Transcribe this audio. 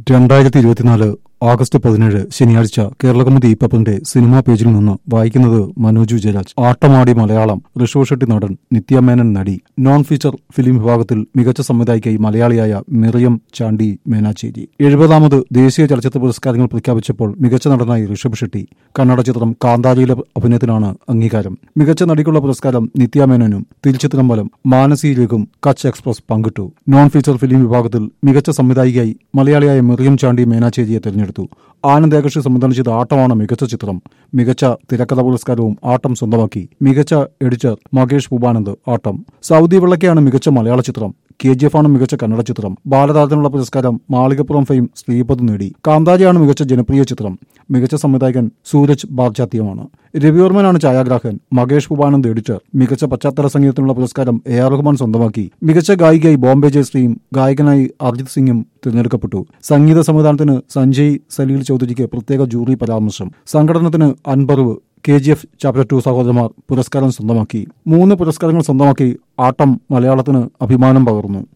രണ്ടായിരത്തി ഇരുപത്തിനാല് ആഗസ്റ്റ് പതിനേഴ് ശനിയാഴ്ച കേരളകൗമുദി പേപ്പറിന്റെ സിനിമാ പേജിൽ നിന്ന് വായിക്കുന്നത് മനോജ് ജയരാജ് ആട്ടമാടി മലയാളം ഋഷഭ ഷെട്ടി നടൻ നിത്യ മേനൻ നടി നോൺ ഫീച്ചർ ഫിലിം വിഭാഗത്തിൽ മികച്ച സംവിധായികയായി മലയാളിയായ മിറിയം ചാണ്ടി മേനാച്ചേരി എഴുപതാമത് ദേശീയ ചലച്ചിത്ര പുരസ്കാരങ്ങൾ പ്രഖ്യാപിച്ചപ്പോൾ മികച്ച നടനായി ഋഷഭ് ഷെട്ടി കന്നഡ ചിത്രം കാന്താരിയിലെ അഭിനയത്തിനാണ് അംഗീകാരം മികച്ച നടിക്കുള്ള പുരസ്കാരം നിത്യ മേനോനും തിരുച്ചിത്രമ്പലം മാനസിയിലേക്കും കച്ച് എക്സ്പ്രസ് പങ്കിട്ടു നോൺ ഫീച്ചർ ഫിലിം വിഭാഗത്തിൽ മികച്ച സംവിധായികയായി മലയാളിയായ മിറിയം ചാണ്ടി മേനാച്ചേരിയെ തെരഞ്ഞെടുത്തു ആനന്ദ് ഏകർഷി സംവിധാനം ചെയ്ത ആട്ടമാണ് മികച്ച ചിത്രം മികച്ച തിരക്കഥ പുരസ്കാരവും ആട്ടം സ്വന്തമാക്കി മികച്ച എഡിറ്റർ മകേഷ് പൂബാനന്ദ് ആട്ടം സൗദി വെള്ളക്കയാണ് മികച്ച മലയാള ചിത്രം കെ ജി എഫ് ആണ് മികച്ച കന്നഡ ചിത്രം ബാലതാരത്തിനുള്ള പുരസ്കാരം മാളികപ്പുറം ഫെയിം ശ്രീപദ് നേടി കാന്താരിയാണ് മികച്ച ജനപ്രിയ ചിത്രം മികച്ച സംവിധായകൻ സൂരജ് ബാർജാത്യമാണ് രവിവർമ്മനാണ് ഛായാഗ്രാഹകൻ മകേഷ് പൂബാനന്ദ് എഡിറ്റർ മികച്ച പശ്ചാത്തല സംഗീതത്തിനുള്ള പുരസ്കാരം എ ആർ റഹ്മാൻ സ്വന്തമാക്കി മികച്ച ഗായികയായി ബോംബെ ജയശ്രീയും ഗായകനായി അർജിത് സിംഗും തിരഞ്ഞെടുക്കപ്പെട്ടു സംഗീത സംവിധാനത്തിന് സഞ്ജയ് സലീൽ ചൌധരിക്ക് പ്രത്യേക ജൂറി പരാമർശം സംഘടനത്തിന് Anbariv K G F chapter two സഹോദരന്മാർ പുരസ്കാരം സ്വന്തമാക്കി മൂന്ന് പുരസ്കാരങ്ങൾ സ്വന്തമാക്കി ആട്ടം മലയാളത്തിന് അഭിമാനം പകർന്നു